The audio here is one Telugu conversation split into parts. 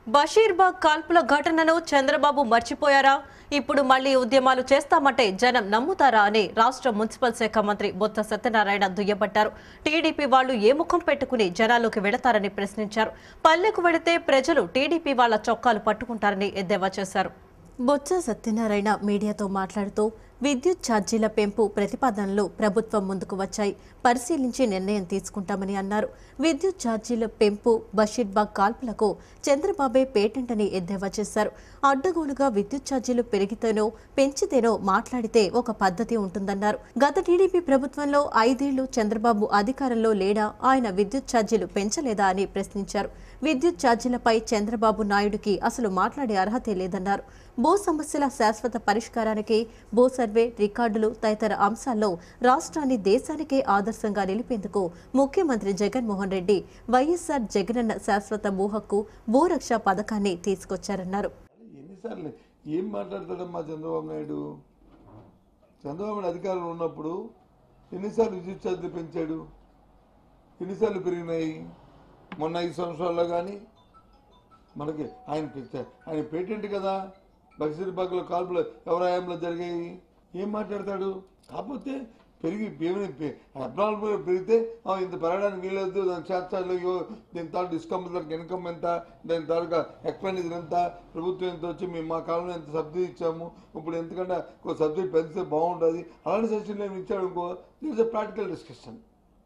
బషీర్బాగ్ కాల్పుల ఘటనను చంద్రబాబు మర్చిపోయారా ఇప్పుడు మళ్లీ ఉద్యమాలు చేస్తామంటే జనం నమ్ముతారా అని రాష్ట్ర మున్సిపల్ శాఖ మంత్రి బొత్స సత్యనారాయణ దుయ్యబట్టారు టీడీపీ వాళ్లు ఏ ముఖం పెట్టుకుని జనాల్లోకి వెళతారని ప్రశ్నించారు పల్లెకు వెళితే ప్రజలు టీడీపీ వాళ్ల చొక్కాలు పట్టుకుంటారని ఎద్దేవా చేశారు బొత్స సత్యనారాయణ మీడియాతో మాట్లాడుతూ విద్యుత్ ఛార్జీల పెంపు ప్రతిపాదనలు ప్రభుత్వం ముందుకు వచ్చాయి పరిశీలించి నిర్ణయం తీసుకుంటామని అన్నారు విద్యుత్ ఛార్జీల పెంపు బషీర్బాగ్ కాల్పులకు చంద్రబాబే పేటెంట్ అని ఎద్దేవా చేశారు అడ్డగోలుగా విద్యుత్ ఛార్జీలు పెరిగితేనో పెంచితేనో మాట్లాడితే ఒక పద్ధతి ఉంటుందన్నారు గత టీడీపీ ప్రభుత్వంలో ఐదేళ్లు చంద్రబాబు అధికారంలో లేడా ఆయన విద్యుత్ ఛార్జీలు పెంచలేదా అని ప్రశ్నించారు విద్యుత్ ఛార్జీలపై చంద్రబాబు నాయుడుకి అసలు మాట్లాడే అర్హతే లేదన్నారు భూ సమస్యల శాశ్వత పరిష్కారానికి భూ సర్వే రికార్డులు తదితర అంశాల్లో రాష్ట్రాన్ని దేశానికే ఆదర్శంగా నిలిపేందుకు ముఖ్యమంత్రి జగన్మోహన్ రెడ్డి వైఎస్ఆర్ జగనన్న శాశ్వత భూ హక్కు భూరక్ష పథకాన్ని తీసుకొచ్చారన్నారు ఎన్నిసార్లు ఏం మాట్లాడతాడమ్మా చంద్రబాబు నాయుడు చంద్రబాబు నాయుడు అధికారంలో ఉన్నప్పుడు ఎన్నిసార్లు విద్యుత్ ఛార్జీలు పెంచాడు ఎన్నిసార్లు పెరిగినాయి మొన్న ఐదు సంవత్సరాల్లో కానీ మనకి ఆయన పె- ఆయన పేటెంట్ కదా బషీర్బాగ్లో కాల్పులు ఎవరి హయాంలో జరిగాయి ఏం మాట్లాడతాడు కాకపోతే పెరిగి ఏమైనా అబ్నార్మల్ పెరిగితే ఆ, ఇంత పెరగడానికి వీలలేదు దాని శాస్త్రాలు దీని తాలూకు డిస్కమ్ ఇన్కమ్ ఎంత దాని తాలూకా ఎక్స్పెండిచర్ ఎంత ప్రభుత్వం ఎంత వచ్చి మేము మా కాలంలో ఎంత సబ్సిడీ ఇచ్చాము ఇప్పుడు ఎంతకంటే ఒక సబ్సిడీ పెంచితే బాగుంటుంది అలాంటి సబ్సిడీ మేము ఇచ్చాడు అనుకో దిస్ ప్రాక్టికల్ డిస్కషన్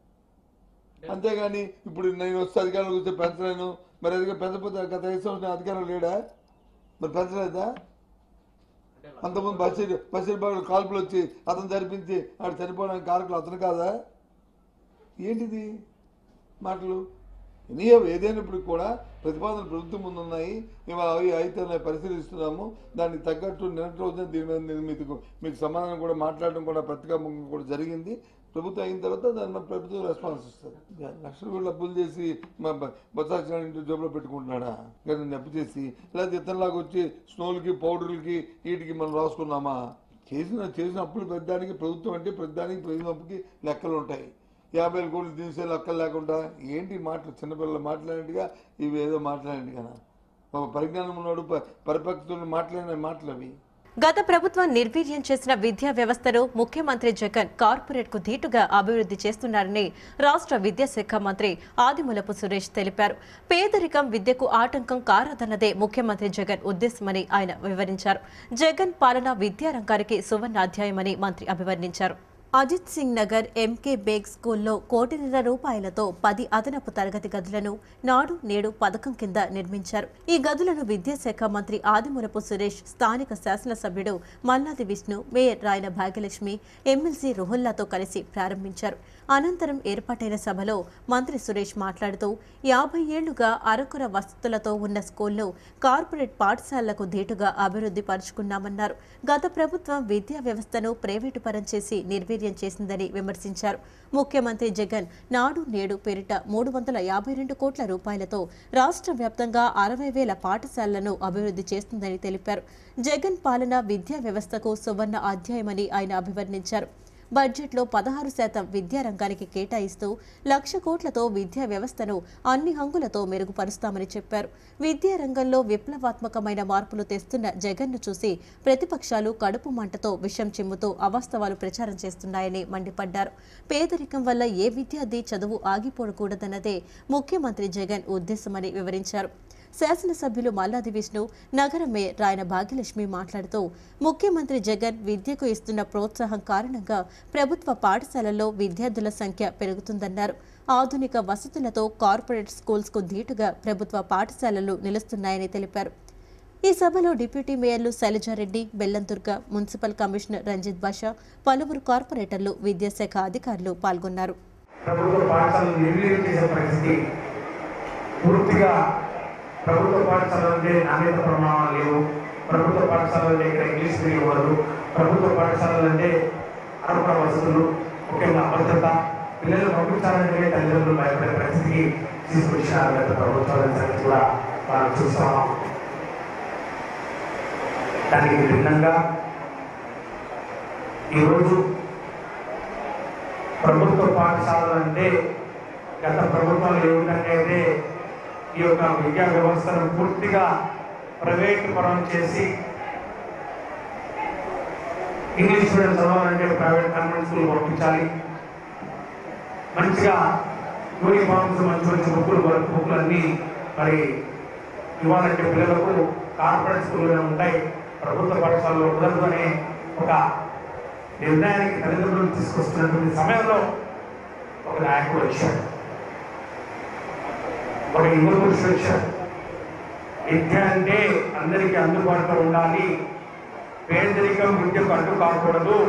అంతేగాని ఇప్పుడు నేను వస్తే అధికారంలోకి వస్తే పెంచలేను మరి అధికారం పెంచకపోతే గత ఐదు సంవత్సరం అధికారం లేడా మరి పెంచలేదా అంతకుముందు బషీర్ బషీర్ బాబు కాల్పులు వచ్చి అతను జరిపించి ఆడు చనిపోవడానికి కారకులు అతను కాదా ఏంటిది మాటలు ఎనీ ఏదైనప్పుడు కూడా ప్రతిపాదనలు ప్రభుత్వం ముందు ఉన్నాయి మేము అవి అయితే ఉన్నాయి, పరిశీలిస్తున్నాము దానికి తగ్గట్టు నిన్నటి రోజున దీని మీద నేను మీకు మీకు సమాధానం కూడా మాట్లాడడం కూడా పత్రికాముఖంగా కూడా జరిగింది ప్రభుత్వం అయిన తర్వాత దాని మీద ప్రభుత్వం రెస్పాన్స్ ఇస్తుంది లక్షలు కూడా డబ్బులు చేసి మా బ- బొత్స ఇంటి జోబులో పెట్టుకుంటున్నాడా లేదా నప్పు చేసి లేదా ఇతరులాగా వచ్చి స్నోలకి పౌడర్లకి వీటికి మనం రాసుకున్నామా చేసిన చేసిన అప్పులు పెద్దానికి ప్రభుత్వం అంటే పెద్దానికి ప్రజల అప్పుకి లెక్కలు ఉంటాయి యాభై వేల కోట్లు తీసే లెక్కలు లేకుండా ఏంటి మాటలు చిన్నపిల్లలు మాట్లాడినట్టుగా ఇవి ఏదో మాట్లాడండి కదా ఒక పరిజ్ఞానం ఉన్నాడు ప- పరిపక్వతలు మాట్లాడిన మాటలు అవి గత ప్రభుత్వం నిర్వీర్యం చేసిన విద్యా వ్యవస్థను ముఖ్యమంత్రి జగన్ కార్పొరేట్ కు ధీటుగా అభివృద్ధి చేస్తున్నారని రాష్ట్ర విద్యాశాఖ మంత్రి ఆదిమూలపు సురేష్ తెలిపారు పేదరికం విద్యకు ఆటంకం కారాదన్నదే ముఖ్యమంత్రి జగన్ ఉద్దేశమని ఆయన వివరించారు జగన్ పాలన విద్యారంగానికి సువర్ణ అధ్యాయమని మంత్రి అభివర్ణించారు అజిత్ సింగ్ నగర్ ఎంకే బేగ్ స్కూల్లో కోటిన్నర రూపాయలతో పది అదనపు తరగతి గదులను నాడు నేడు పథకం కింద నిర్మించారు ఈ గదులను విద్యాశాఖ మంత్రి ఆదిమూలపు సురేష్ స్థానిక శాసనసభ్యుడు మల్లాది విష్ణు మేయర్ రాయన భాగ్యలక్ష్మి ఎమ్మెల్సీ రుహుల్లాతో కలిసి ప్రారంభించారు అనంతరం ఏర్పాటైన సభలో మంత్రి సురేష్ మాట్లాడుతూ యాభై ఏళ్లుగా అరకుర వసతులతో ఉన్న స్కూల్ను కార్పొరేట్ పాఠశాలలకు ధీటుగా అభివృద్ధి పరుచుకున్నామన్నారు గత ప్రభుత్వం విద్యా వ్యవస్థను ప్రైవేటు పరం చేసి నిర్వీర్యం చేసిందని విమర్శించారు ముఖ్యమంత్రి జగన్ నాడు నేడు పేరిట మూడు వందల యాభై రెండు కోట్ల రూపాయలతో రాష్ట్ర వ్యాప్తంగా అరవై వేల పాఠశాలలను అభివృద్ధి చేస్తుందని తెలిపారు జగన్ పాలన విద్యా వ్యవస్థకు సువర్ణ అధ్యాయమని ఆయన అభివర్ణించారు బడ్జెట్లో పదహారు శాతం విద్యారంగానికి కేటాయిస్తూ లక్ష కోట్లతో విద్యా వ్యవస్థను అన్ని హంగులతో మెరుగుపరుస్తామని చెప్పారు విద్యారంగంలో విప్లవాత్మకమైన మార్పులు తెస్తున్న జగన్ను చూసి ప్రతిపక్షాలు కడుపు మంటతో విషం చిమ్ముతూ అవాస్తవాలు ప్రచారం చేస్తున్నాయని మండిపడ్డారు పేదరికం వల్ల ఏ విద్యార్థి చదువు ఆగిపోకూడదన్నదే ముఖ్యమంత్రి జగన్ ఉద్దేశమని వివరించారు శాసనసభ్యులు మల్లాది విష్ణు నగర మేయర్ రాయన భాగ్యలక్ష్మి మాట్లాడుతూ ముఖ్యమంత్రి జగన్ విద్యకు ఇస్తున్న ప్రోత్సాహం కారణంగా ప్రభుత్వ పాఠశాలల్లో విద్యార్థుల సంఖ్య పెరుగుతుందన్నారు ఆధునిక వసతులతో కార్పొరేట్ స్కూల్స్ కు ధీటుగా ప్రభుత్వ పాఠశాలలు నిలుస్తున్నాయని తెలిపారు ఈ సభలో డిప్యూటీ మేయర్లు శైలజారెడ్డి బెల్లందుర్గ మున్సిపల్ కమిషనర్ రంజిత్ బాషా పలువురు కార్పొరేటర్లు విద్యాశాఖ అధికారులు పాల్గొన్నారు ప్రభుత్వ పాఠశాలను నిర్వీర్యం చేసే పరిస్థితి పూర్తిగా ప్రభుత్వ పాఠశాలలంటే నాణ్యత ప్రమాణాలు లేవు ప్రభుత్వ పాఠశాలలు ఇక్కడ ఇంగ్లీష్ మీడియం వాళ్ళు ప్రభుత్వ పాఠశాలలంటే అరపర వసతులు ముఖ్యంగా భద్రత పిల్లలు పంపించాలంటే తల్లిదండ్రులు భయపడే పరిస్థితికి తీసుకొచ్చిన గత ప్రభుత్వాల సంగతి కూడా మనం చూస్తాం దానికి భిన్నంగా ఈరోజు ప్రభుత్వ పాఠశాలలు అంటే గత ప్రభుత్వాలు ఏమిటంటే ఈ యొక్క విద్యా వ్యవస్థను పూర్తిగా ప్రైవేట్ పరం చేసి ఇంగ్లీష్ మీడియం చదవాలంటే ప్రైవేట్ కాన్వెంట్ స్కూల్ పంపించాలి మంచిగా యూనిఫామ్స్ మంచి మంచి బుక్కులు వర్క్ బుక్కులు అన్నీ మరి ఇవ్వాలంటే పిల్లలకు కార్పొరేట్ స్కూల్లో ఉంటాయి ప్రభుత్వ పాఠశాలలో కుదరదు అనే ఒక నిర్ణయానికి తల్లిదండ్రులు తీసుకొస్తున్నటువంటి సమయంలో ఒక నాయకుడు వచ్చాడు ఒక యువ పురుషుడు వచ్చాడు విద్య అంటే అందరికీ అందుబాటులో ఉండాలి పేదరికం విద్యకు అడ్డు కాకూడదు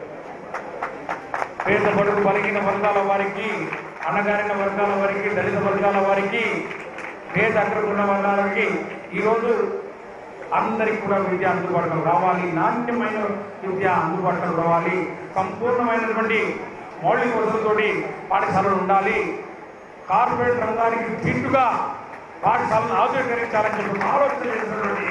పేద బడుగు బలిగిన వర్గాల వారికి అణగారిన వర్గాల వారికి దళిత వర్గాల వారికి పేద అగ్రకున్న వర్గాలకి ఈరోజు అందరికి కూడా విద్య అందుబాటులో రావాలి నాణ్యమైన విద్య అందుబాటులో రావాలి సంపూర్ణమైనటువంటి మౌలిక వసతులతోటి పాఠశాలలు ఉండాలి కార్పొరేట్ రంగానికి దీటుగా పాఠశాలను ఆధునీకరించాలని చెప్పి ఆలోచన చేసినటువంటి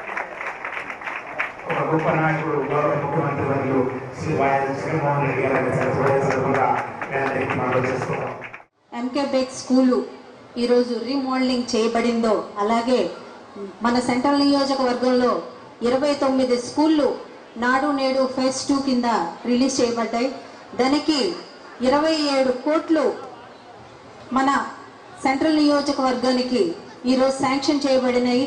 ఒక గొప్ప నాయకుడు గౌరవ ముఖ్యమంత్రి వర్యులు శ్రీ వైఎస్ జగన్మోహన్ రెడ్డి గారి సందర్భంగా మేము అందరికీ మనం చేసుకుంటాం ఎంకే బేక్ స్కూలు ఈరోజు రీమోడలింగ్ చేయబడిందో అలాగే మన సెంట్రల్ నియోజకవర్గంలో ఇరవై తొమ్మిది స్కూళ్ళు నాడు నేడు ఫేజ్ టూ కింద రిలీజ్ చేయబడ్డాయి దానికి ఇరవై ఏడు కోట్లు మన సెంట్రల్ నియోజకవర్గానికి ఈరోజు శాంక్షన్ చేయబడినాయి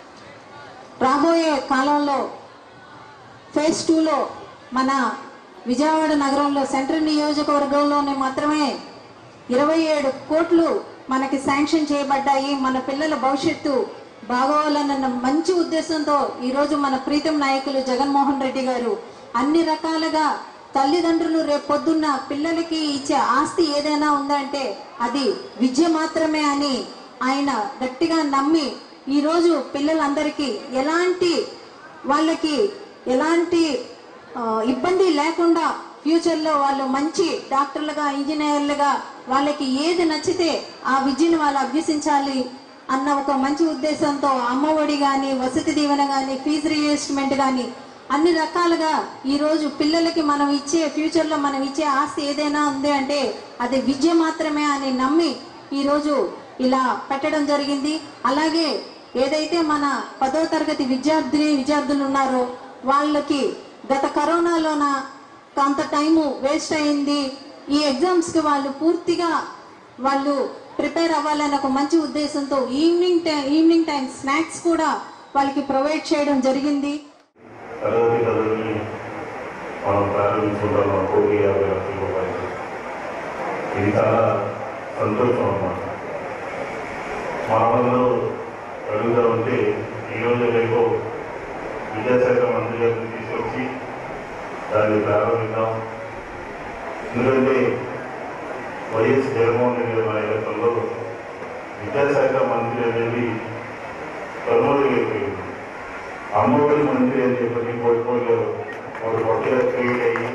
రాబోయే కాలంలో ఫేజ్ టూలో మన విజయవాడ నగరంలో సెంట్రల్ నియోజకవర్గంలోనే మాత్రమే ఇరవై ఏడు కోట్లు మనకి శాంక్షన్ చేయబడ్డాయి మన పిల్లల భవిష్యత్తు బాగోవాలన్న మంచి ఉద్దేశంతో ఈరోజు మన ప్రీతం నాయకులు జగన్మోహన్ రెడ్డి గారు అన్ని రకాలుగా తల్లిదండ్రులు రేపు పొద్దున్న పిల్లలకి ఇచ్చే ఆస్తి ఏదైనా ఉందంటే అది విద్య మాత్రమే అని ఆయన గట్టిగా నమ్మి ఈరోజు పిల్లలందరికీ ఎలాంటి వాళ్ళకి ఎలాంటి ఆ, ఇబ్బంది లేకుండా ఫ్యూచర్లో వాళ్ళు మంచి డాక్టర్లుగా ఇంజనీర్లుగా వాళ్ళకి ఏది నచ్చితే ఆ విద్యను వాళ్ళు అభ్యసించాలి అన్న ఒక మంచి ఉద్దేశంతో అమ్మఒడి కానీ వసతి దీవెన కానీ ఫీజు రియంబర్స్మెంట్ కానీ అన్ని రకాలుగా ఈరోజు పిల్లలకి మనం ఇచ్చే ఫ్యూచర్లో మనం ఇచ్చే ఆస్తి ఏదైనా ఉంది అంటే అది విద్య మాత్రమే అని నమ్మి ఈరోజు ఇలా పెట్టడం జరిగింది అలాగే ఏదైతే మన పదో తరగతి విద్యార్థిని విద్యార్థులు ఉన్నారో వాళ్ళకి గత కరోనాలోన కొంత టైము వేస్ట్ అయింది ఈ ఎగ్జామ్స్కి వాళ్ళు పూర్తిగా వాళ్ళు ప్రిపేర్ అవ్వాలని ఒక మంచి ఉద్దేశంతో evening time evening time snacks కూడా వాళ్ళకి ప్రొవైడ్ చేయడం జరిగింది తరగతి గదుల్ని మనం ప్రారంభించుకుంటాం మన కోటి యాభై లక్షల రూపాయలు ఇది చాలా సంతోషం అన్నమాట మనమందరూ అడుగుతా ఉంటే ఈరోజు రేపు విద్యాశాఖ మంత్రి గారిని తీసుకొచ్చి దాన్ని ప్రారంభిద్దాం ఎందుకంటే వైఎస్ జగన్మోహన్ రెడ్డి గారి నాయకత్వంలో విద్యాశాఖ మంత్రి అనేది కనుమరుగైపోయింది అమ్మఒడి మంత్రి అని చెప్పి పోర్ట్ఫోలియో ఒక కొత్తగా క్రియేట్ అయ్యి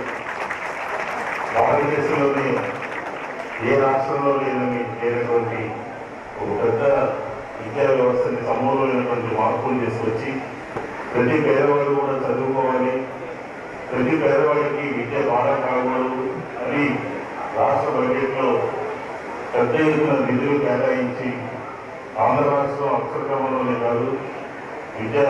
భారతదేశంలోనే ఏ రాష్ట్రంలో లేదని లేనటువంటి ఒక పెద్ద విద్యా వ్యవస్థని సమూలమైనటువంటి మార్పులు తీసుకొచ్చి ప్రతి పేదవాడు కూడా చదువుకోవాలి ప్రతి పేదవాడికి విద్య బాగా కాకూడదు అని రాష్ట్ర బడ్జెట్లో పెద్ద ఎత్తున నిధులు కేటాయించి ఆంధ్ర రాష్ట్రం అక్షరక్రమంలోనే కాదు విద్య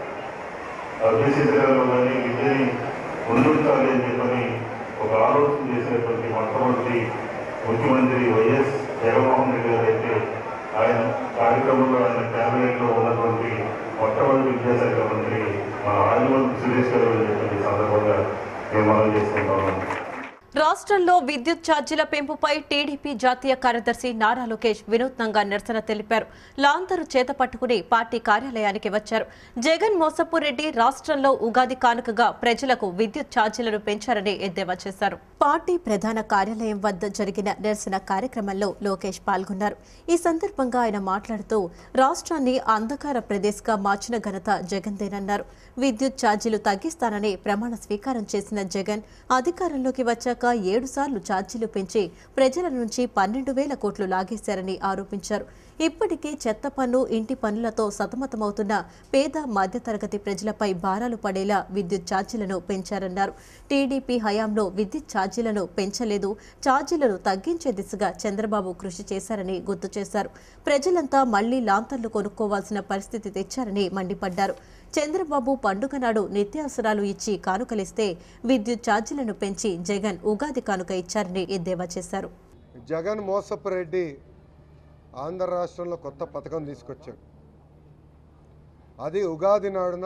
అభ్యసించడంలో కానీ విద్యని ముందుంచాలి అని చెప్పని ఒక ఆలోచన చేసినటువంటి మొట్టమొదటి ముఖ్యమంత్రి వైఎస్ జగన్మోహన్ రెడ్డి గారు అయితే ఆయన కార్యక్రమంలో ఆయన క్యాబినెట్లో ఉన్నటువంటి మొట్టమొదటి విద్యాశాఖ మంత్రి మన రాజమండ్రి సురేష్ గారు అని చెప్పి ఈ సందర్భంగా మేము మనం చేసుకుంటాము రాష్ట్రంలో విద్యుత్ ఛార్జీల పెంపుపై టీడీపీ జాతీయ కార్యదర్శి నారా లోకేష్ వినూత్నంగా నిరసన తెలిపారు లాంతరు చేత పట్టుకుని పార్టీ కార్యాలయానికి వచ్చారు జగన్ మోసపురెడ్డి రాష్ట్రంలో ఉగాది కానుకగా ప్రజలకు విద్యుత్ ఛార్జీలను పెంచారని ఎద్దేవా చేశారు పార్టీ ప్రధాన కార్యాలయం వద్ద జరిగిన నిరసన కార్యక్రమంలో లోకేష్ పాల్గొన్నారు ఈ సందర్భంగా ఆయన మాట్లాడుతూ రాష్ట్రాన్ని అంధకార ప్రదేశ్గా మార్చిన ఘనత జగన్దేనన్నారు విద్యుత్ ఛార్జీలు తగ్గిస్తానని ప్రమాణ స్వీకారం చేసిన జగన్ అధికారంలోకి వచ్చాక ఏడు సార్లు ఛార్జీలు పెంచి ప్రజల నుంచి పన్నెండు వేల కోట్లు లాగేశారని ఆరోపించారు ఇప్పటికీ చెత్త పన్ను ఇంటి పన్నులతో సతమతమవుతున్న పేద మధ్యతరగతి ప్రజలపై భారాలు పడేలా విద్యుత్ ఛార్జీలను పెంచారన్నారు టీడీపీ హయాంలో విద్యుత్ ఛార్జీలను పెంచలేదు ఛార్జీలను తగ్గించే దిశగా చంద్రబాబు కృషి చేశారని గుర్తు చేశారు ప్రజలంతా మళ్లీ లాంతర్లు కొనుక్కోవాల్సిన పరిస్థితి తెచ్చారని మండిపడ్డారు చంద్రబాబు పండుగ నాడు నిత్యావసరాలు ఇచ్చి కానుకలిస్తే విద్యుత్ ఛార్జీలను పెంచి జగన్ ఉగాది కానుక ఇచ్చారని ఎద్దేవా చేశారు జగన్ మోసపు రెడ్డి ఆంధ్ర రాష్ట్రంలో కొత్త పథకం తీసుకొచ్చాడు అది ఉగాది నాడున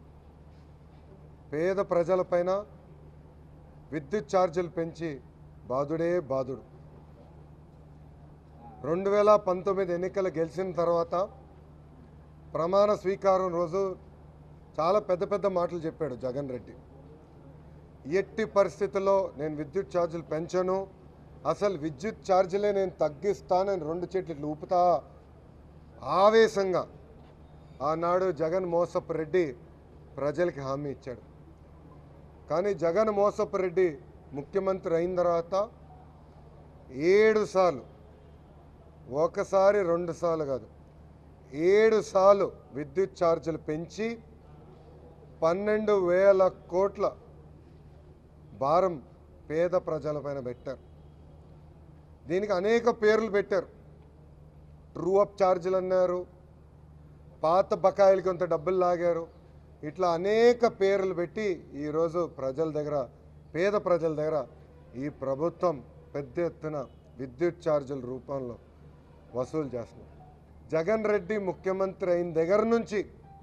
పేద ప్రజలపైన విద్యుత్ ఛార్జీలు పెంచి బాధుడే బాధుడు రెండు వేల పంతొమ్మిది ఎన్నికలు గెలిచిన తర్వాత ప్రమాణ స్వీకారం రోజు చాలా పెద్ద పెద్ద మాటలు చెప్పాడు జగన్ రెడ్డి ఎట్టి పరిస్థితుల్లో నేను విద్యుత్ ఛార్జీలు పెంచను అసలు విద్యుత్ ఛార్జీలే నేను తగ్గిస్తానని రెండు చెట్లు ఇట్లా ఊపుతా ఆవేశంగా ఆనాడు జగన్ మోసపు రెడ్డి ప్రజలకి హామీ ఇచ్చాడు కానీ జగన్ మోసపు రెడ్డి ముఖ్యమంత్రి అయిన తర్వాత ఏడు సార్లు ఒకసారి రెండు సార్లు కాదు ఏడు సార్లు విద్యుత్ ఛార్జీలు పెంచి పన్నెండు వేల కోట్ల భారం పేద ప్రజలపైన పెట్టారు దీనికి అనేక పేర్లు పెట్టారు ట్రూ అప్ ఛార్జీలు అన్నారు పాత బకాయిలు కొంత డబ్బులు లాగారు ఇట్లా అనేక పేర్లు పెట్టి ఈరోజు ప్రజల దగ్గర పేద ప్రజల దగ్గర ఈ ప్రభుత్వం పెద్ద ఎత్తున విద్యుత్ ఛార్జీల రూపంలో వసూలు చేస్తుంది జగన్ రెడ్డి ముఖ్యమంత్రి అయిన దగ్గర నుంచి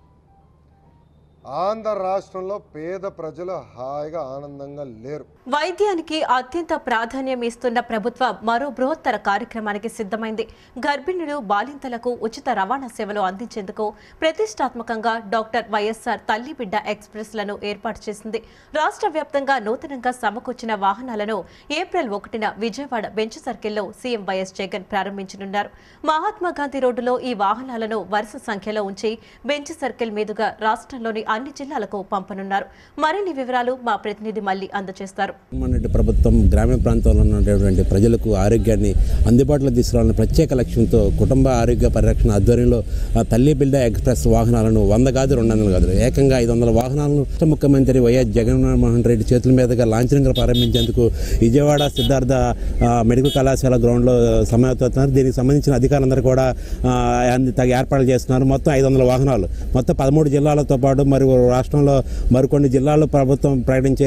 ఆంధ్ర రాష్ట్రంలో పేద ప్రజలు హాయిగా ఆనందంగా లేరు వైద్యానికి అత్యంత ప్రాధాన్యం ఇస్తున్న ప్రభుత్వం మరో బృహత్తర కార్యక్రమానికి సిద్ధమైంది గర్భిణులు బాలింతలకు ఉచిత రవాణా సేవలు అందించేందుకు ప్రతిష్టాత్మకంగా డాక్టర్ వైఎస్ఆర్ తల్లి బిడ్డ ఎక్స్ప్రెస్లను ఏర్పాటు చేసింది రాష్ట్ర వ్యాప్తంగా నూతనంగా సమకూర్చిన వాహనాలను ఏప్రిల్ ఒకటిన విజయవాడ బెంచ్ సర్కిల్లో సీఎం వైఎస్ జగన్ ప్రారంభించనున్నారు మహాత్మా గాంధీ రోడ్డులో ఈ వాహనాలను వరుస సంఖ్యలో ఉంచి బెంచ్ సర్కిల్ మీదుగా రాష్ట్రంలోని అన్ని జిల్లాలకు పంపనున్నారు మరిన్ని వివరాలు మా ప్రతినిధి మళ్ళీ అందజేస్తారు జగన్మోహన్ రెడ్డి ప్రభుత్వం గ్రామీణ ప్రాంతాల్లో ఉన్నటువంటి ప్రజలకు ఆరోగ్యాన్ని అందుబాటులో తీసుకురావాలని ప్రత్యేక లక్ష్యంతో కుటుంబ ఆరోగ్య పరిరక్షణ ఆధ్వర్యంలో ఆ తల్లి బిడ్డ ఎక్స్ప్రెస్ వాహనాలను వంద కాదు రెండు వందలు కాదు ఏకంగా ఐదు వందల వాహనాలను రాష్ట్ర ముఖ్యమంత్రి వైఎస్ జగన్మోహన్ రెడ్డి చేతుల మీదుగా లాంఛనంగా ప్రారంభించేందుకు విజయవాడ సిద్ధార్థ ఆ, మెడికల్ కళాశాల గ్రౌండ్లో సమావేశమవుతున్నారు దీనికి సంబంధించిన అధికారులందరూ కూడా ఆ, అన్ని తగ్గ ఏర్పాట్లు చేస్తున్నారు మొత్తం ఐదు వందల వాహనాలు మొత్తం పదమూడు జిల్లాలతో పాటు మరి రాష్ట్రంలో మరికొన్ని జిల్లాలు ప్రభుత్వం ప్రకటించే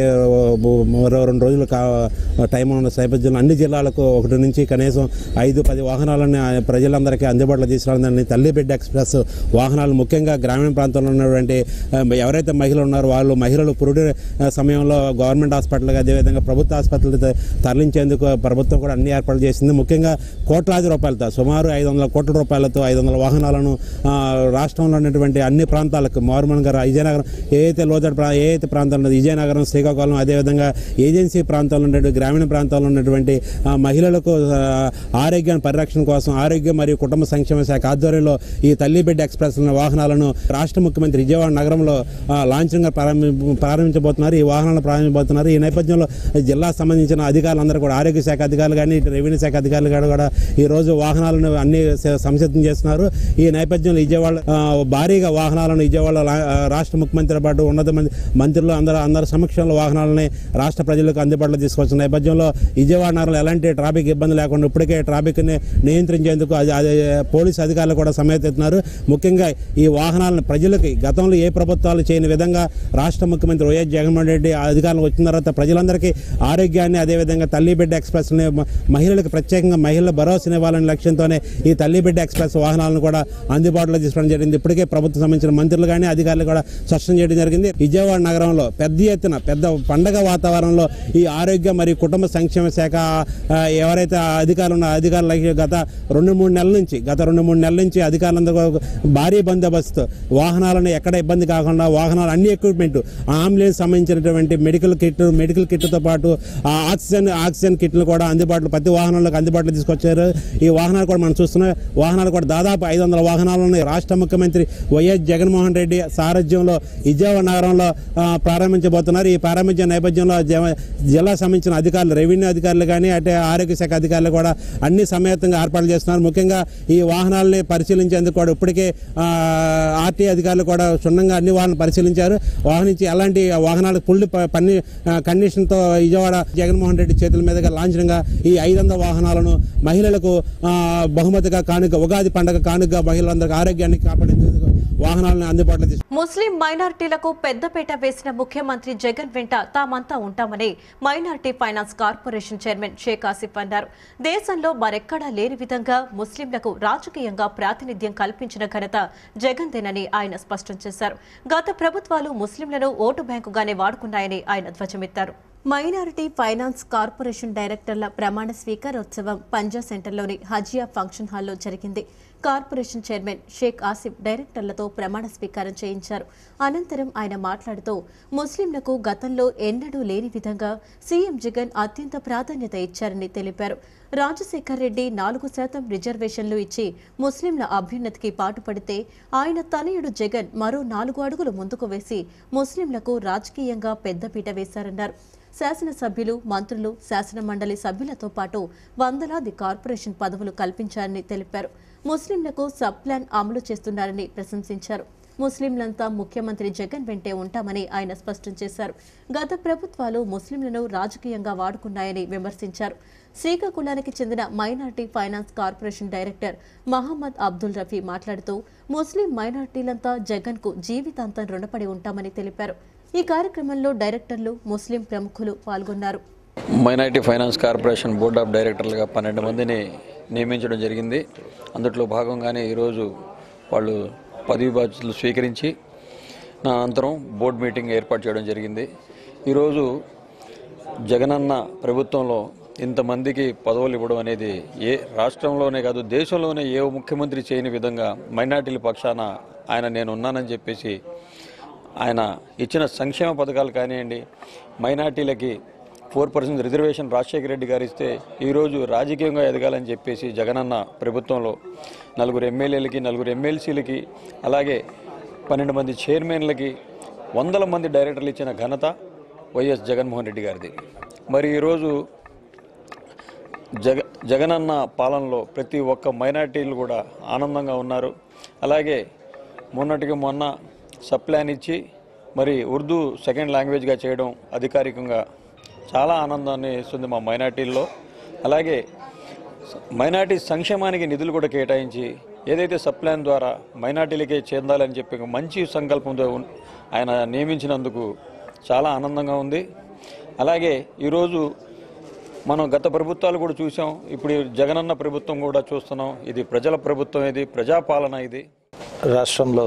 మరో రెండు రోజులు కా టైం ఉన్న నేపథ్యంలో అన్ని జిల్లాలకు ఒకటి నుంచి కనీసం ఐదు పది వాహనాలను ఆ ప్రజలందరికీ అందుబాటులో తీసుకురావాలని తల్లి బిడ్డ ఎక్స్ప్రెస్ వాహనాలు ముఖ్యంగా గ్రామీణ ప్రాంతంలో ఉన్నటువంటి ఆ, ఎవరైతే మహిళలు ఉన్నారో వాళ్ళు మహిళలు పురుడు ఆ, సమయంలో గవర్నమెంట్ హాస్పిటల్గా అదేవిధంగా ప్రభుత్వ ఆసుపత్రులు త- తరలించేందుకు ప్రభుత్వం కూడా అన్ని ఏర్పాట్లు చేసింది ముఖ్యంగా కోట్లాది రూపాయలతో సుమారు ఐదు వందల కోట్ల రూపాయలతో ఐదు వందల వాహనాలను ఆ, రాష్ట్రంలో ఉన్నటువంటి అన్ని ప్రాంతాలకు మారుమన్ గారు విజయనగరం ఏదైతే లోతట్టు ప్రా ఏదైతే ప్రాంతాలు ఉన్నది విజయనగరం శ్రీకాకుళం అదేవిధంగా ఏజెన్సీ ప్రాంతాల్లో ఉన్నటువంటి గ్రామీణ ప్రాంతాల్లో ఉన్నటువంటి ఆ, మహిళలకు ఆ, ఆరోగ్య పరిరక్షణ కోసం ఆరోగ్య మరియు కుటుంబ సంక్షేమ శాఖ ఆధ్వర్యంలో ఈ తల్లి బిడ్డ ఎక్స్ప్రెస్ వాహనాలను రాష్ట్ర ముఖ్యమంత్రి విజయవాడ నగరంలో ఆ, లాంఛనంగా ప్రారంభి ప్రారంభించబోతున్నారు ఈ వాహనాలను ప్రారంభించబోతున్నారు ఈ నేపథ్యంలో జిల్లా సంబంధించిన అధికారులందరూ కూడా ఆరోగ్య శాఖ అధికారులు కానీ ఇటు రెవెన్యూ శాఖ అధికారులు కానీ కూడా ఈ రోజు వాహనాలను అన్ని స- సంసిద్ధం చేస్తున్నారు ఈ నేపథ్యంలో విజయవాడ ఆ, భారీగా వాహనాలను విజయవాడ లా- ఆ, రాష్ట్ర ముఖ్యమంత్రి పాటు ఉన్నత మంది మంత్రులు అందరూ అందరి సమక్షంలో వాహనాలని రాష్ట్ర ప్రజలకు అందుబాటులో తీసుకొచ్చిన నేపథ్యంలో విజయవాడ నగరంలో ఎలాంటి ట్రాఫిక్ ఇబ్బంది లేకుండా ఇప్పటికే ట్రాఫిక్ని నియంత్రించేందుకు అది- అది పోలీసు అధికారులు కూడా సమేతెత్తున్నారు ముఖ్యంగా ఈ వాహనాలను ప్రజలకి గతంలో ఏ ప్రభుత్వాలు చేయని విధంగా రాష్ట్ర ముఖ్యమంత్రి వైఎస్ జగన్మోహన్ రెడ్డి ఆ అధికారులు వచ్చిన తర్వాత ప్రజలందరికీ ఆరోగ్యాన్ని అదేవిధంగా తల్లి బిడ్డ ఎక్స్ప్రెస్ని మ- మహిళలకు ప్రత్యేకంగా మహిళల భరోసాని ఇవ్వాలనే లక్ష్యంతోనే ఈ తల్లి బిడ్డ ఎక్స్ప్రెస్ వాహనాలను కూడా అందుబాటులో తీసుకోవడం జరిగింది ఇప్పటికే ప్రభుత్వం సంబంధించిన మంత్రులు కానీ అధికారులు కూడా స్పష్టం చేయడం జరిగింది విజయవాడ నగరంలో పెద్ద ఎత్తున పెద్ద పండగ వాతావరణంలో ఈ ఆరోగ్య మరియు కుటుంబ సంక్షేమ శాఖ ఆ, ఎవరైతే ఆ అధికారులు ఉన్న అధికారులకి గత రెండు మూడు నెలల నుంచి గత రెండు మూడు నెలల నుంచి అధికారులందరూ కూడా భారీ బందోబస్తు వాహనాలను ఎక్కడ ఇబ్బంది కాకుండా వాహనాలు అన్ని ఎక్విప్మెంట్ అంబులెన్స్ సంబంధించినటువంటి మెడికల్ కిట్ మెడికల్ కిట్తో పాటు ఆ ఆక్సిజన్ ఆక్సిజన్ కిట్లు కూడా అందుబాటులో ప్రతి వాహనంలోకి అందుబాటులో తీసుకొచ్చారు ఈ వాహనాలు కూడా మనం చూస్తున్నాం వాహనాలు కూడా దాదాపు ఐదు వందల వాహనాలు ఉన్నాయి రాష్ట్ర ముఖ్యమంత్రి వైఎస్ జగన్మోహన్ రెడ్డి సారథ్యంలో త్వరలో విజయవాడ నగరంలో ఆ, ప్రారంభించబోతున్నారు ఈ ప్రారంభించే నేపథ్యంలో జ- జిల్లా సంబంధించిన అధికారులు రెవెన్యూ అధికారులు కానీ అంటే ఆరోగ్య శాఖ అధికారులు కూడా అన్ని సమేతంగా ఏర్పాట్లు చేస్తున్నారు ముఖ్యంగా ఈ వాహనాలని పరిశీలించేందుకు కూడా ఇప్పటికే ఆ, ఆర్టీ అధికారులు కూడా క్షుణ్ణంగా అన్ని వాహనాలు పరిశీలించారు వాహనించి ఎలాంటి వాహనాలకు ఫుల్ ప- పన్ని ఆ, కండిషన్తో విజయవాడ జగన్మోహన్ రెడ్డి చేతుల మీదుగా లాంఛనంగా ఈ ఐదు వందల వాహనాలను మహిళలకు ఆ, బహుమతిగా కానుక ఉగాది పండుగ కానుక మహిళలందరికీ ఆరోగ్యాన్ని కాపాడేందుకు వాహనాలను అందుబాటులో తీసుకు ముస్లిం మైనార్టీలకు పెద్దపీట వేసిన ముఖ్యమంత్రి జగన్ వెంట తామంతా ఉంటామని minority finance corporation chairman Sheikh Asif అన్నారు దేశంలో మరెక్కడా లేని విధంగా ముస్లింలకు రాజకీయంగా ప్రాతినిధ్యం కల్పించిన ఘనత జగన్దేనని ఆయన స్పష్టం చేశారు గత ప్రభుత్వాలు ముస్లింలను ఓటు బ్యాంకుగానే వాడుకున్నాయని ఆయన ధ్వజమెత్తారు మైనారిటీ ఫైనాన్స్ కార్పొరేషన్ డైరెక్టర్ల ప్రమాణ స్వీకారోత్సవం పంజా సెంటర్లోని హజియా ఫంక్షన్ హాల్లో జరిగింది కార్పొరేషన్ చైర్మన్ షేక్ ఆసిఫ్ డైరెక్టర్లతో ప్రమాణ స్వీకారం చేయించారు అనంతరం ఆయన మాట్లాడుతూ ముస్లింలకు గతంలో ఎన్నడూ లేని విధంగా సీఎం జగన్ అత్యంత ప్రాధాన్యత ఇచ్చారని తెలిపారు రాజశేఖర్ రెడ్డి నాలుగు శాతం రిజర్వేషన్లు ఇచ్చి ముస్లింల అభ్యున్నతికి పాటుపడితే ఆయన తనయుడు జగన్ మరో నాలుగు అడుగులు ముందుకు వేసి ముస్లింలకు రాజకీయంగా పెద్దపీట వేశారన్నారు శాసనసభ్యులు మంత్రులు శాసన మండలి సభ్యులతో పాటు వందలాది కార్పొరేషన్ పదవులు కల్పించారని తెలిపారు ముస్లింలకు సబ్ ప్లాన్ అమలు చేస్తున్నారని ప్రశంసించారు ముస్లింలంతా ముఖ్యమంత్రి జగన్ వెంటే ఉంటామని ఆయన స్పష్టం చేశారు గత ప్రభుత్వాలు ముస్లింలను రాజకీయంగా వాడుకున్నాయని విమర్శించారు శ్రీకాకుళానికి చెందిన minority finance corporation director Mohammed Abdul Rafi మాట్లాడుతూ ముస్లిం మైనార్టీలంతా జగన్ కు జీవితాంతం రుణపడి ఉంటామని తెలిపారు ఈ కార్యక్రమంలో డైరెక్టర్లు ముస్లిం ప్రముఖులు పాల్గొన్నారు minority finance corporation board of డైరెక్టర్లుగా పన్నెండు మందిని నియమించడం జరిగింది అందుట్లో భాగంగానే ఈరోజు వాళ్ళు పదవి బాధ్యతలు స్వీకరించి నా అనంతరం బోర్డు మీటింగ్ ఏర్పాటు చేయడం జరిగింది ఈరోజు జగనన్న ప్రభుత్వంలో ఇంతమందికి పదవులు ఇవ్వడం అనేది ఏ రాష్ట్రంలోనే కాదు దేశంలోనే ఏ ముఖ్యమంత్రి చేయని విధంగా మైనార్టీల పక్షాన ఆయన నేను ఉన్నానని చెప్పేసి ఆయన ఇచ్చిన సంక్షేమ పథకాలు కానివ్వండి మైనార్టీలకి four percent reservation Rajasekhara Reddy garu ఇస్తే ఈరోజు రాజకీయంగా ఎదగాలని చెప్పేసి జగనన్న ప్రభుత్వంలో నలుగురు ఎమ్మెల్యేలకి నలుగురు ఎమ్మెల్సీలకి అలాగే పన్నెండు మంది చైర్మన్లకి వందల మంది డైరెక్టర్లు ఇచ్చిన ఘనత వైఎస్ జగన్మోహన్ రెడ్డి గారిది మరి ఈరోజు జగ జగనన్న పాలనలో ప్రతి ఒక్క మైనార్టీలు కూడా ఆనందంగా ఉన్నారు అలాగే మొన్నటికి మొన్న సప్లాన్ ఇచ్చి మరి ఉర్దూ సెకండ్ లాంగ్వేజ్గా చేయడం అధికారికంగా చాలా ఆనందాన్ని ఇస్తుంది మా మైనార్టీల్లో అలాగే మైనార్టీ సంక్షేమానికి నిధులు కూడా కేటాయించి ఏదైతే సప్లాన్ ద్వారా మైనార్టీలకే చెందాలని చెప్పి ఒక మంచి సంకల్పంతో ఉన్- ఆయన నియమించినందుకు చాలా ఆనందంగా ఉంది అలాగే ఈరోజు మనం గత ప్రభుత్వాలు కూడా చూసాం ఇప్పుడు ఈ జగనన్న ప్రభుత్వం కూడా చూస్తున్నాం ఇది ప్రజల ప్రభుత్వం ఇది ప్రజాపాలన ఇది రాష్ట్రంలో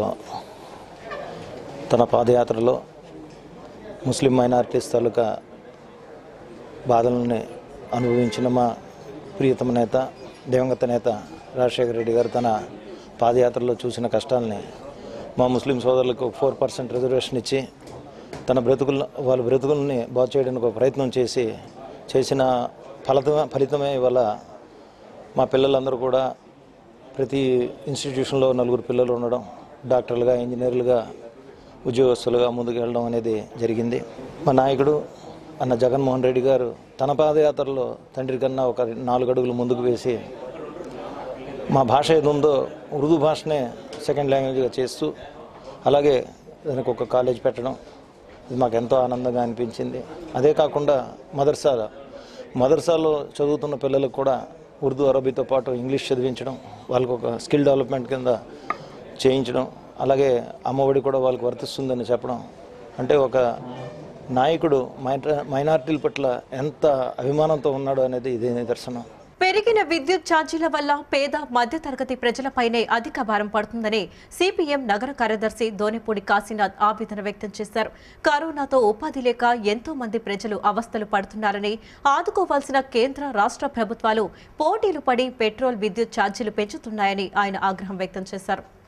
తన పాదయాత్రలో ముస్లిం మైనారిటీస్ తాలూకా బాధలని అనుభవించిన మా ప్రియతమ నేత దివంగత నేత రాజశేఖర రెడ్డి గారు తన పాదయాత్రలో చూసిన కష్టాలని మా ముస్లిం సోదరులకు ఫోర్ పర్సెంట్ రిజర్వేషన్ ఇచ్చి తన బ్రతుకుల వాళ్ళ బ్రతుకుల్ని బాగు చేయడానికి ఒక ప్రయత్నం చేసి చేసిన ఫలితమే ఫలితమే ఇవాళ మా పిల్లలందరూ కూడా ప్రతి ఇన్స్టిట్యూషన్లో నలుగురు పిల్లలు ఉండడం డాక్టర్లుగా ఇంజనీర్లుగా ఉద్యోగస్తులుగా ముందుకు వెళ్ళడం అనేది జరిగింది మా నాయకుడు అన్న జగన్మోహన్ రెడ్డి గారు తన పాదయాత్రలో తండ్రి కన్నా ఒక నాలుగు అడుగులు ముందుకు వేసి మా భాష ఏది ఉందో ఉర్దూ భాషనే సెకండ్ లాంగ్వేజ్గా చేస్తూ అలాగే దానికి ఒక కాలేజ్ పెట్టడం ఇది మాకు ఎంతో ఆనందంగా అనిపించింది అదే కాకుండా మదర్సా మదర్సాలో చదువుతున్న పిల్లలకు కూడా ఉర్దూ అరబీతో పాటు ఇంగ్లీష్ చదివించడం వాళ్ళకు ఒక స్కిల్ డెవలప్మెంట్ కింద చేయించడం అలాగే అమ్మఒడి కూడా వాళ్ళకి వర్తిస్తుందని చెప్పడం అంటే ఒక నాయకుడు మైనా- మైనారిటీల పట్ల ఎంత అభిమానంతో ఉన్నాడు అనేది ఇదే నిదర్శనం పెరిగిన విద్యుత్ ఛార్జీల వల్ల పేద మధ్యతరగతి ప్రజలపైనే అధిక భారం పడుతుందని సిపిఎం నగర కార్యదర్శి దోనిపూడి కాశీనాథ్ ఆవేదన వ్యక్తం చేశారు కరోనాతో ఉపాధి లేక ఎంతో మంది ప్రజలు అవస్థలు పడుతున్నారని ఆదుకోవాల్సిన కేంద్ర రాష్ట్ర ప్రభుత్వాలు పోటీలు పడి పెట్రోల్ విద్యుత్ ఛార్జీలు పెంచుతున్నాయని ఆయన ఆగ్రహం వ్యక్తం చేశారు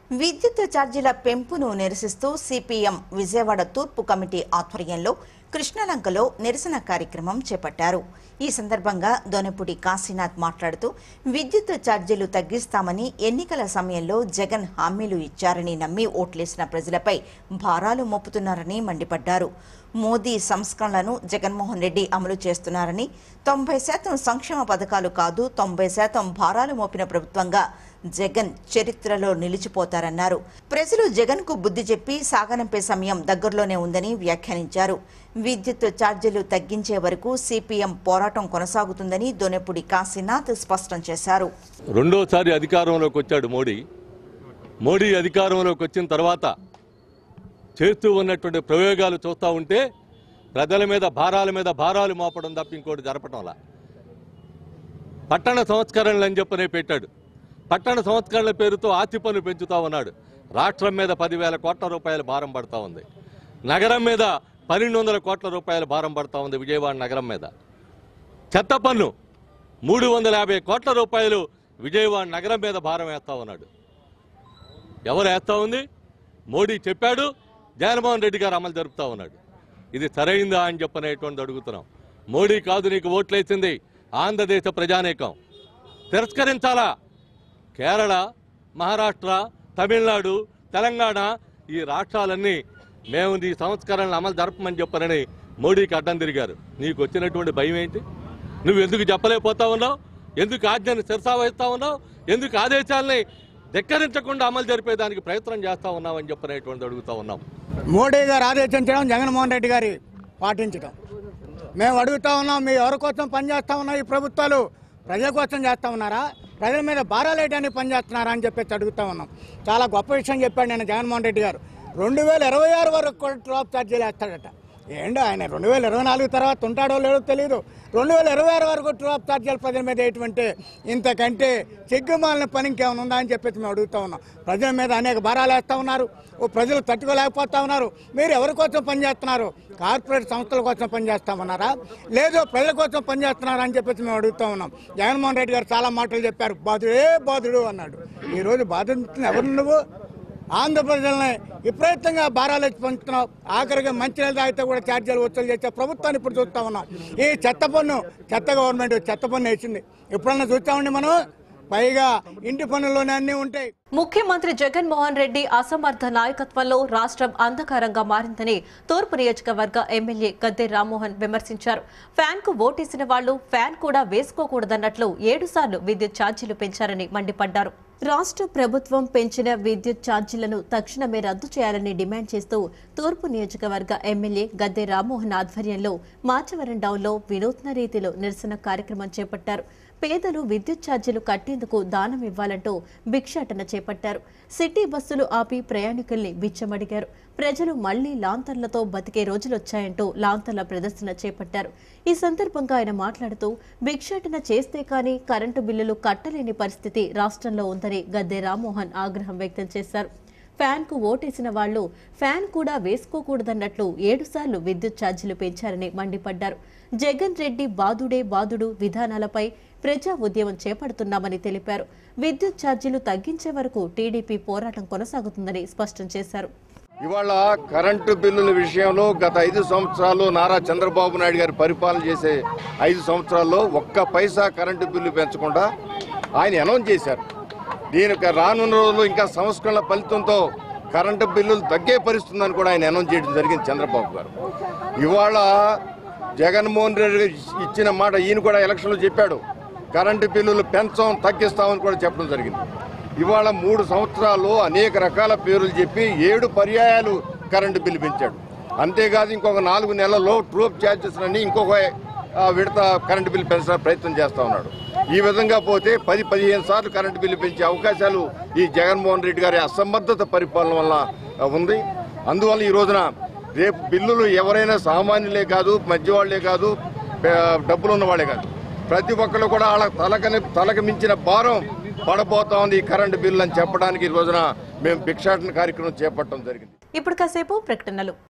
విద్యుత్ ఛార్జీల పెంపును నిరసిస్తూ సిపిఎం విజయవాడ తూర్పు కమిటీ ఆధ్వర్యంలో కృష్ణలంకలో నిరసన కార్యక్రమం చేపట్టారు ఈ సందర్భంగా దొనపుడి కాశీనాథ్ మాట్లాడుతూ విద్యుత్ ఛార్జీలు తగ్గిస్తామని ఎన్నికల సమయంలో జగన్ హామీలు ఇచ్చారని నమ్మి ఓట్లేసిన ప్రజలపై భారాలు మోపుతున్నారని మండిపడ్డారు మోదీ సంస్కరణలను జగన్మోహన్ రెడ్డి అమలు చేస్తున్నారని తొంభై శాతం సంక్షేమ పథకాలు కాదు తొంభై శాతం భారాలు మోపిన ప్రభుత్వంగా జగన్ చరిత్రలో నిలిచిపోతారన్నారు ప్రజలు జగన్ కు బుద్ధి చెప్పి సాగనంపే సమయం దగ్గరలోనే ఉందని వ్యాఖ్యానించారు విద్యుత్ ఛార్జీలు తగ్గించే వరకు సిపిఎం పోరాటం కొనసాగుతుందని దొనెపుడి కాశీనాథ్ స్పష్టం చేశారు రెండోసారి అధికారంలోకి వచ్చాడు మోడీ మోడీ అధికారంలోకి వచ్చిన తర్వాత చేస్తూ ఉన్నటువంటి ప్రయోగాలు చూస్తూ ఉంటే ప్రజల మీద భారాల మీద భారాలు మోపడం తప్ప ఇంకోటి జరపడంలా పట్టణ సంస్కరణలు అని చెప్పనే పెట్టాడు పట్టణ సంస్కరణల పేరుతో ఆస్తి పన్ను పెంచుతా ఉన్నాడు రాష్ట్రం మీద పదివేల కోట్ల రూపాయల భారం పడతా ఉంది నగరం మీద పన్నెండు వందల కోట్ల రూపాయల భారం పడతా ఉంది విజయవాడ నగరం మీద చెత్త పన్ను మూడు వందల యాభై కోట్ల రూపాయలు విజయవాడ నగరం మీద భారం వేస్తా ఉన్నాడు ఎవరు వేస్తా ఉంది మోడీ చెప్పాడు జగన్మోహన్ రెడ్డి గారు అమలు జరుపుతా ఉన్నాడు ఇది సరైందా అని చెప్పనేటువంటి అడుగుతున్నాం మోడీ కాదు నీకు ఓట్లేసింది ఆంధ్రదేశ ప్రజానీకం తిరస్కరించాలా కేరళ మహారాష్ట్ర తమిళనాడు తెలంగాణ ఈ రాష్ట్రాలన్నీ మేము నీ సంస్కరణలు అమలు జరపమని చెప్పనని మోడీకి అడ్డం తిరిగారు నీకు వచ్చినటువంటి భయం ఏంటి నువ్వు ఎందుకు చెప్పలేకపోతా ఉన్నావు ఎందుకు ఆజ్ఞని శిరసావహిస్తా ఉన్నావు ఎందుకు ఆదేశాలని ధిక్కరించకుండా అమలు జరిపేదానికి ప్రయత్నం చేస్తా ఉన్నావు అని చెప్పనేటువంటి అడుగుతా ఉన్నాం మోడీ గారు ఆదేశించడం జగన్మోహన్ రెడ్డి గారి పాటించడం మేము అడుగుతా ఉన్నాం మీ ఎవరి కోసం పనిచేస్తా ఉన్నాం ఈ ప్రభుత్వాలు ప్రజల కోసం చేస్తా ఉన్నారా ప్రజల మీద భారాలు వేయడానికి పనిచేస్తున్నారా అని చెప్పేసి అడుగుతా ఉన్నాం చాలా గొప్ప విషయం చెప్పాడు నేను జగన్మోహన్ రెడ్డి గారు రెండు వేల ఇరవై ఆరు వరకు కూడా డ్రాప్ ఛార్జీలు వేస్తాడట ఏంటో ఆయన రెండు వేల ఇరవై నాలుగు తర్వాత ఉంటాడో లేదో తెలియదు రెండు వేల ఇరవై ఆరు వరకు డ్రాప్ ఛార్జీలు ప్రజల మీద వేయటమంటే ఇంతకంటే సిగ్గుమాలిన పని ఇంకేమైనా ఉందా అని చెప్పేసి మేము అడుగుతా ఉన్నాం ప్రజల మీద అనేక భారాలు వేస్తూ ఉన్నారు ఓ ప్రజలు తట్టుకోలేకపోతా ఉన్నారు మీరు ఎవరి కోసం పనిచేస్తున్నారు కార్పొరేట్ సంస్థల కోసం పనిచేస్తామన్నారా లేదు ప్రజల కోసం పనిచేస్తున్నారా అని చెప్పేసి మేము అడుగుతా ఉన్నాం జగన్మోహన్ రెడ్డి గారు చాలా మాటలు చెప్పారు బాధుడే బాధుడు అన్నాడు ఈరోజు బాధితున్న ఎవరు నువ్వు ఆంధ్ర ప్రజల్ని విపరీతంగా భారాలు ఎత్తి పంచుతున్నావు ఆఖరిగా మంచినీళ్ళు తాగితే కూడా ఛార్జీలు వసూలు చేసే ప్రభుత్వాన్ని ఇప్పుడు చూస్తా ఉన్నాం ఈ చెత్త పన్ను చెత్త గవర్నమెంట్ చెత్త పన్ను వేసింది ఎప్పుడన్నా చూస్తామండి మనం పైగా ఇంటి పన్నుల్లోనే అన్నీ ఉంటాయి ముఖ్యమంత్రి జగన్మోహన్ రెడ్డి అసమర్థ నాయకత్వంలో రాష్ట్రం అంధకారంగా మారిందని తూర్పు నియోజకవర్గ ఎమ్మెల్యే గద్దె రామ్మోహన్ విమర్శించారు ఫ్యాన్ కు ఓటేసిన వాళ్లు ఫ్యాన్ కూడా వేసుకోకూడదన్నట్లు ఏడు సార్లు విద్యుత్ ఛార్జీలు పెంచారని మండిపడ్డారు రాష్ట్ర ప్రభుత్వం పెంచిన విద్యుత్ ఛార్జీలను తక్షణమే రద్దు చేయాలని డిమాండ్ చేస్తూ తూర్పు నియోజకవర్గ ఎమ్మెల్యే గద్దె రామ్మోహన్ ఆధ్వర్యంలో మాచవరం డౌన్లో వినూత్న రీతిలో నిరసన కార్యక్రమం చేపట్టారు పేదలు విద్యుత్ ఛార్జీలు కట్టేందుకు దానం ఇవ్వాలంటూ భిక్షాటన చేపట్టారు సిటీ బస్సులు ఆపి ప్రయాణికుల్ని బిచ్చమడిగారు ప్రజలు మళ్లీ లాంతర్లతో బతికే రోజులొచ్చాయంటూ లాంతర్ల ప్రదర్శన చేపట్టారు ఈ సందర్భంగా ఆయన మాట్లాడుతూ భిక్షాటన చేస్తే కానీ కరెంటు బిల్లులు కట్టలేని పరిస్థితి రాష్ట్రంలో ఉందని గద్దె రామ్మోహన్ ఆగ్రహం వ్యక్తం చేశారు ఫ్యాన్ కు ఓటేసిన వాళ్లు ఫ్యాన్ కూడా వేసుకోకూడదన్నట్లు ఏడుసార్లు విద్యుత్ ఛార్జీలు పెంచారని మండిపడ్డారు జగన్ రెడ్డి బాదుడే బాదుడు విధానాలపై ప్రజా ఉద్యమం చేపడుతున్నామని తెలిపారు విద్యుత్ ఛార్జీలు తగ్గించే వరకు టీడీపీ పోరాటం కొనసాగుతుందని స్పష్టం చేశారు ఇవాళ కరెంటు బిల్లుల విషయంలో గత ఐదు సంవత్సరాలు నారా చంద్రబాబు నాయుడు గారి పరిపాలన చేసే ఐదు సంవత్సరాల్లో ఒక్క పైసా కరెంటు బిల్లు పెంచకుండా ఆయన అనౌన్స్ చేశారు దీనికి రానున్న రోజుల్లో ఇంకా సంస్కరణల ఫలితంతో కరెంటు బిల్లులు తగ్గే పరిస్థితుందని కూడా ఆయన అనౌన్స్ చేయడం జరిగింది చంద్రబాబు గారు ఇవాళ జగన్మోహన్ రెడ్డి గారు ఇచ్చిన మాట ఈయన కూడా ఎలక్షన్లో చెప్పాడు కరెంటు బిల్లులు పెంచాం తగ్గిస్తామని కూడా చెప్పడం జరిగింది ఇవాళ మూడు సంవత్సరాలు అనేక రకాల పేర్లు చెప్పి ఏడు పర్యాయాలు కరెంటు బిల్లు పెంచాడు అంతేకాదు ఇంకొక నాలుగు నెలల్లో ట్రూప్ ఛార్జెస్ అని ఇంకొక ఆ, విడత కరెంటు బిల్లు పెంచడానికి ప్రయత్నం చేస్తా ఉన్నాడు ఈ విధంగా పోతే పది పదిహేను సార్లు కరెంటు బిల్లు పెంచే అవకాశాలు ఈ జగన్మోహన్ రెడ్డి గారి అసమర్థత పరిపాలన వల్ల ఆ, ఉంది అందువల్ల ఈ రోజున రేపు బిల్లులు ఎవరైనా సామాన్యులే కాదు మధ్యవాళ్లే కాదు పే- డబ్బులు ఉన్న వాళ్ళే కాదు ప్రతి ఒక్కరు కూడా వాళ్ళ తలకని తలకు మించిన భారం పడబోతా ఉంది ఈ కరెంటు బిల్లు అని చెప్పడానికి ఈ రోజున మేము భిక్షాటన కార్యక్రమం చేపట్టడం జరిగింది ఇప్పుడు కాసేపు ప్రకటనలు